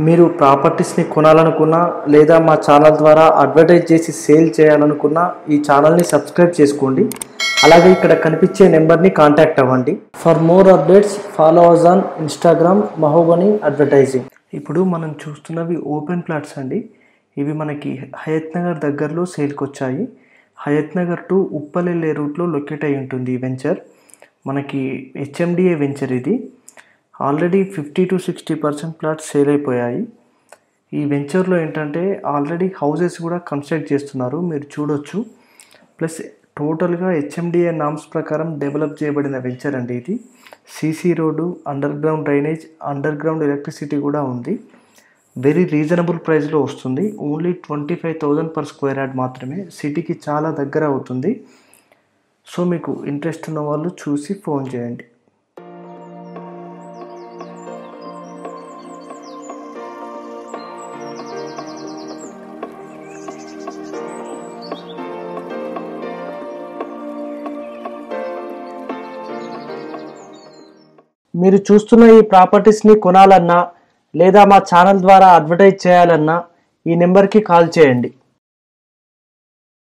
మీరు ప్రాపర్టీస్ని కొనాలనుకున్నా లేదా మా ఛానల్ ద్వారా అడ్వర్టైజ్ చేసి సేల్ చేయాలనుకున్నా ఈ ఛానల్ని సబ్స్క్రైబ్ చేసుకోండి అలాగే ఇక్కడ కనిపించే నెంబర్ని కాంటాక్ట్ అవ్వండి for more updates follow us on Instagram మహోబని అడ్వర్టైజింగ్ ఇప్పుడు మనం చూస్తున్నవి ఓపెన్ ప్లాట్స్ అండి ఇవి మనకి హయత్ నగర్ దగ్గరలో సేల్కి వచ్చాయి హయత్ నగర్ టు ఉప్పల్ వెళ్ళే రూట్లో లొకేట్ అయి ఉంటుంది ఈ వెంచర్ మనకి హెచ్ఎండిఏ వెంచర్ ఇది already fifty to sixty percent plots sale అయిపోయాయి ఈ వెంచర్లో ఏంటంటే ఆల్రెడీ హౌసెస్ కూడా కన్స్ట్రక్ట్ చేస్తున్నారు మీరు చూడొచ్చు ప్లస్ టోటల్గా హెచ్ఎండిఏ నామ్స్ ప్రకారం డెవలప్ చేయబడిన వెంచర్ అండి ఇది CC road underground drainage underground electricity కూడా ఉంది వెరీ రీజనబుల్ ప్రైస్లో వస్తుంది only twenty five thousand per square yard మాత్రమే సిటీకి చాలా దగ్గర అవుతుంది సో మీకు ఇంట్రెస్ట్ ఉన్న వాళ్ళు చూసి ఫోన్ చేయండి మీరు చూస్తున్న ఈ ప్రాపర్టీస్ని కొనాలన్నా లేదా మా ఛానల్ ద్వారా అడ్వర్టైజ్ చేయాలన్నా ఈ నెంబర్కి కాల్ చేయండి